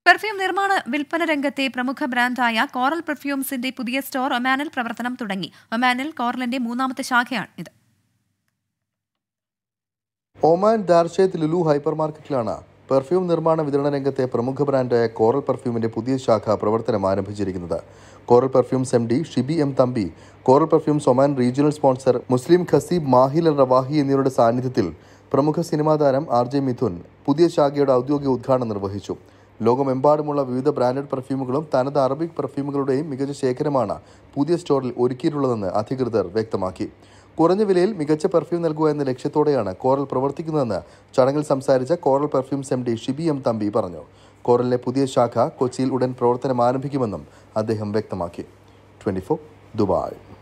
perfume നിർമ്മാണ വിൽപ്പന രംഗത്തെ പ്രമുഖ ബ്രാൻഡായ കോറൽ പെർഫ്യൂംസിന്റെ പുതിയ സ്റ്റോർ ഒമാനിൽ പ്രവർത്തനം തുടങ്ങി ഒമാനിൽ കോറലിന്റെ മൂന്നാമത്തെ ശാഖയാണ് ഇത് ഒമാൻ ദാർഷേത്ത് ലുലു ഹൈപ്പർ മാർക്കറ്റിലാണ് പെർഫ്യൂം നിർമ്മാണ വിതരണ രംഗത്തെ പ്രമുഖ ബ്രാൻഡായ കോറൽ പെർഫ്യൂമിന്റെ പുതിയ ശാഖ പ്രവർത്തനം ആരംഭിച്ചിരിക്കുന്നത് Coral perfumes M D Shibi M Thampi Coral perfumes Oman regional sponsor Muslim Khaseeb Mahil Al Rawahi എന്നിവരുടെ സാന്നിധ്യത്തിൽ പ്രമുഖ സിനിമാ താരം ആർ ജെ മിഥുൻ പുതിയ ശാഖയുടെ ഔദ്യോഗിക ഉദ്ഘാടനം നിർവഹിച്ചു ലോകമെമ്പാടുമുള്ള വിവിധ ബ്രാൻഡഡ് പെർഫ്യൂമുകളും തനത് അറബിക് പെർഫ്യൂമുകളുടെയും മികച്ച ശേഖരമാണ് പുതിയ സ്റ്റോറിൽ ഒരുക്കിയിട്ടുള്ളതെന്ന് അധികൃതർ വ്യക്തമാക്കി കുറഞ്ഞ വിലയിൽ മികച്ച പെർഫ്യൂം നൽകുക എന്ന ലക്ഷ്യത്തോടെയാണ് കോറൽ പ്രവർത്തിക്കുന്നതെന്ന് ചടങ്ങിൽ സംസാരിച്ച Coral perfumes M D Shibi M Thampi പറഞ്ഞു കോറലിലെ പുതിയ ശാഖ കൊച്ചിയിൽ ഉടൻ പ്രവർത്തനം ആരംഭിക്കുമെന്നും അദ്ദേഹം വ്യക്തമാക്കി ട്വന്റി ദുബായ്